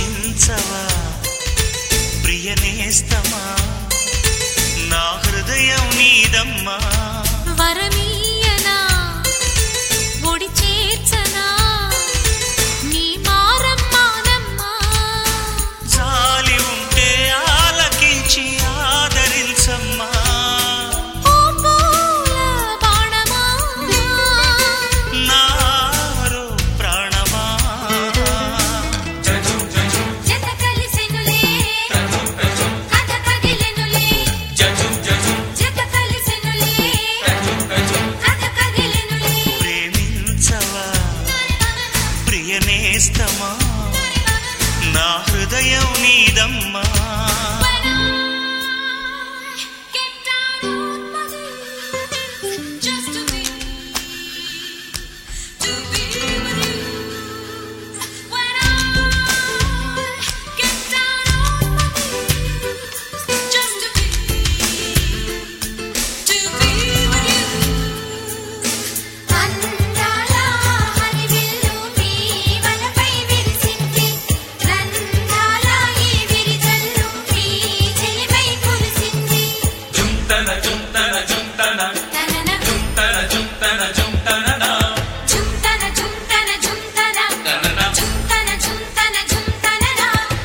ప్రేమించవా ప్రియనేస్తమా నా హృదయం నీదమ్మా వరమీయనా ఒడి చేర్చనా నీ మారమ్మానమ్మా జాలి ఉంటే ఆలకించి ఆదరించమ్మా ఓ పూల బాణమా నారో ప్రాణమా జత కలిసెనులే కథ కదిలెనులే జత కలిసెనులే కథ కదిలెనులే ప్రేమించవా ప్రియనేస్తమా నా హృదయం నీదమ్మా When I get down on my knees just to be, to be with you. When I get down on my knees just to be, to be with you. అందాల హరివిల్లు నీ వలపై విరిసింది నందాల ఈ విరిజల్లు నీ చెలిపై కురిసింది తనన జుంతన జుంతన జుంతన జుంతన జుంతన జుంతననా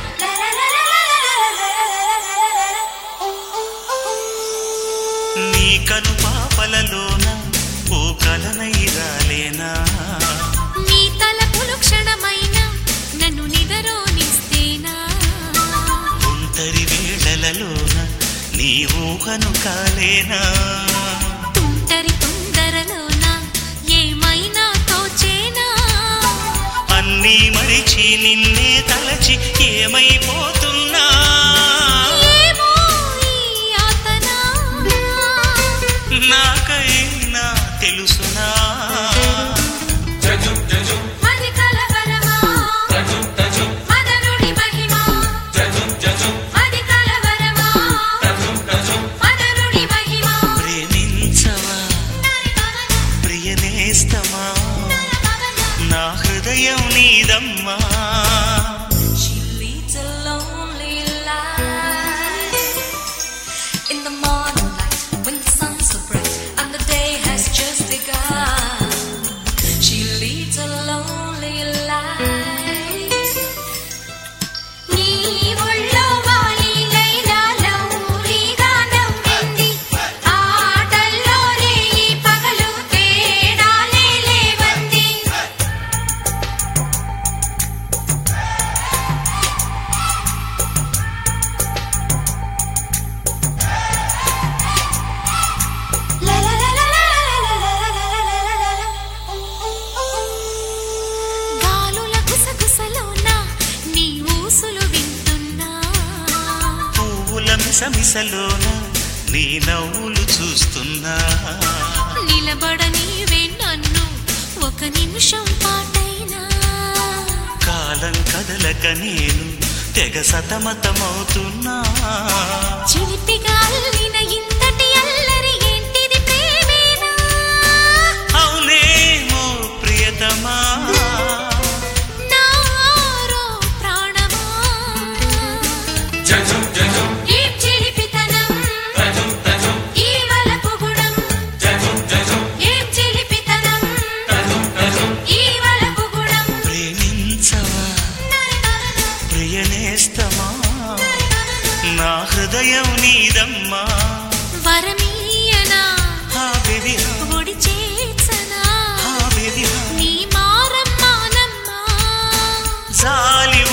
నీ కను పాపలలోన ఓ కలనై రాలేనా నీ తలపులు క్షణమైన నన్ను నిదరోనిస్తేనా ఒంటరి వేళలలోన నీ ఊహను కాలేనా తుంటరి తొందరలోన ఏమైనా తోచేనా అన్నీ మరిచి నిన్నే తలచి ఏమైపోతున్నా ఏమో ఈ యాతన నాకైనా తెలుసునా మది కలవరమా మదనుడి మహిమా మది కలవరమా మదనుడి మహిమా ప్రేమించవా ప్రియనేస్తమా నా హృదయం నీదమ్మా She leads a lonely life in the morning light when the sun's so bright and the day has just begun. She leads a lonely life. నీ ఒళ్ళో వాలి లైలా లౌలీగా నవ్వింది ఆటల్లో రేయి పగలు తేడాలే లేవంది గాలుల గుసగుసలోన నీ ఊసులు వింటున్నా పువ్వుల మిసమిసలోన నీ నవ్వులు చూస్తున్నా నిలబడని నన్ను ఒక నిమిషం పాటైనా కాలం కదలక నేను తెగ సతమతమవుతున్నా చిలిపిగా అల్లిన ఇంతటి అల్లరి ఏంటిది ప్రేమేనా అవునేమో ప్రియతమా నారో ప్రాణమా ఈ చిలిపితనం ఈ వలపు గుణం ఏం చిలిపితనం ఈ వలపు గుణం ప్రేమించవా ప్రియనేస్తమా నా హృదయం నీదమ్మా వరమీయనా హా బేబీ హా, ఒడి చేర్చనా హా బేబీ హా. నీ మారమ్మానమ్మా జాలి